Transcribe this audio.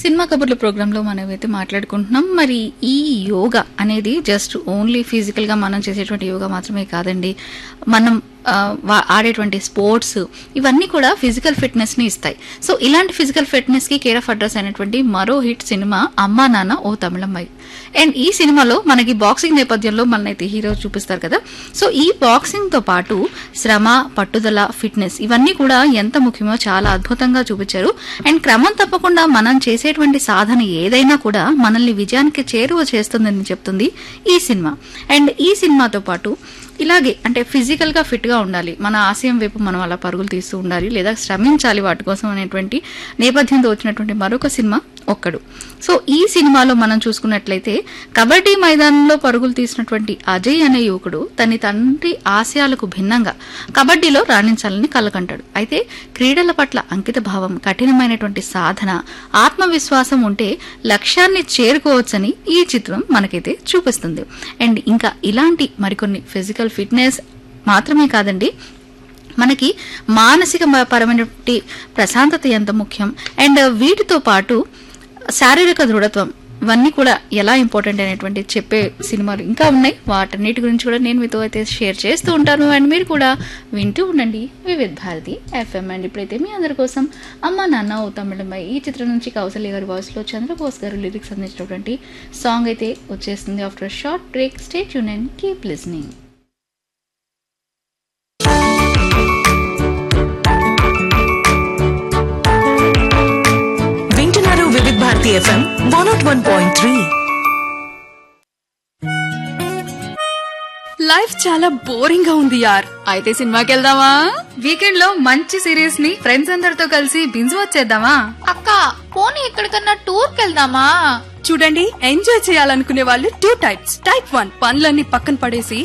cinema కబుర్ల programme లో మనం అయితే మాట్లాడుకుంటున్నాం మరి ఈ యోగా అనేది జస్ట్ ఓన్లీ ఫిజికల్ గా మనం చేసేటువంటి యోగా మాత్రమే కాదండి మనం ఆ, వా- ఆడేటువంటి స్పోర్ట్స్ ఇవన్నీ కూడా ఫిజికల్ ఫిట్నెస్ ని ఇస్తాయి సో ఇలాంటి ఫిజికల్ ఫిట్నెస్ కి కేర్ ఆఫ్ అడ్రస్ అయినటువంటి మరో హిట్ సినిమా అమ్మా నాన్న ఓ తమిళమ్మాయి అండ్ ఈ సినిమాలో మనకి బాక్సింగ్ నేపథ్యంలో మనైతే హీరో చూపిస్తారు కదా సో ఈ బాక్సింగ్ తో పాటు శ్రమ పట్టుదల ఫిట్నెస్ ఇవన్నీ కూడా ఎంత ముఖ్యమో చాలా అద్భుతంగా చూపించారు అండ్ క్రమం తప్పకుండా మనం చేసేటువంటి సాధన ఏదైనా కూడా మనల్ని విజయానికి చేరువ చేస్తుందని చెప్తుంది ఈ సినిమా అండ్ ఈ సినిమాతో పాటు ఇలాగే అంటే ఫిజికల్ గా ఫిట్ గా ఉండాలి మన ఆశయం వైపు మనం అలా పరుగులు తీస్తూ ఉండాలి లేదా శ్రమించాలి వాటి కోసం అనేటువంటి నేపథ్యంతో వచ్చినటువంటి మరొక సినిమా ఒక్కడు సో ఈ సినిమాలో మనం చూసుకున్నట్లయితే కబడ్డీ మైదానంలో పరుగులు తీసినటువంటి అజయ్ అనే యువకుడు తన తండ్రి ఆశయాలకు భిన్నంగా కబడ్డీలో రాణించాలని కలకంటాడు అయితే క్రీడల పట్ల అంకిత భావం కఠినమైనటువంటి సాధన ఆత్మవిశ్వాసం ఉంటే లక్ష్యాన్ని చేరుకోవచ్చని ఈ చిత్రం మనకైతే చూపిస్తుంది అండ్ ఇంకా ఇలాంటి మరికొన్ని ఫిజికల్ ఫిట్నెస్ మాత్రమే కాదండి మనకి మానసిక మ- పరమైనటువంటి ప్రశాంతత ఎంత ముఖ్యం అండ్ వీటితో పాటు శారీరక దృఢత్వం ఇవన్నీ కూడా ఎలా ఇంపార్టెంట్ అనేటువంటి చెప్పే సినిమాలు ఇంకా ఉన్నాయి వాటన్నిటి గురించి కూడా నేను మీతో అయితే షేర్ చేస్తూ ఉంటాను అండ్ మీరు కూడా వింటూ ఉండండి వివిధ్ భారతి ఎఫ్ఎం అండ్ ఇప్పుడైతే మీ అందరి కోసం అమ్మ నాన్న ఓ తమిళమ్మాయి ఈ చిత్రం నుంచి కౌసల్య గారి వాయిస్ లో చంద్రబోస్ గారు లిరిక్స్ అందించినటువంటి సాంగ్ అయితే వచ్చేస్తుంది ఆఫ్టర్ షార్ట్ బ్రేక్ స్టేట్ యూన్ అండ్ కీప్ లిస్నింగ్ వింటున్నారు Vividh Bharati FM one nought one point three life చాలా బోరింగ్ గా ఉంది యార్ అయితే సినిమాకి వెళ్దామా వీకెండ్ లో మంచి సిరీస్ ని ఫ్రెండ్స్ అందరితో కలిసి బింజ్ వచ్చేద్దామా అక్క పోనీ ఎక్కడికన్నా టూర్ కెళ్దామా చూడండి ఎంజాయ్ చేయాలనుకునే వాళ్ళు టూ టైప్స్ టైప్ వన్ పనులన్నీ పక్కన పడేసి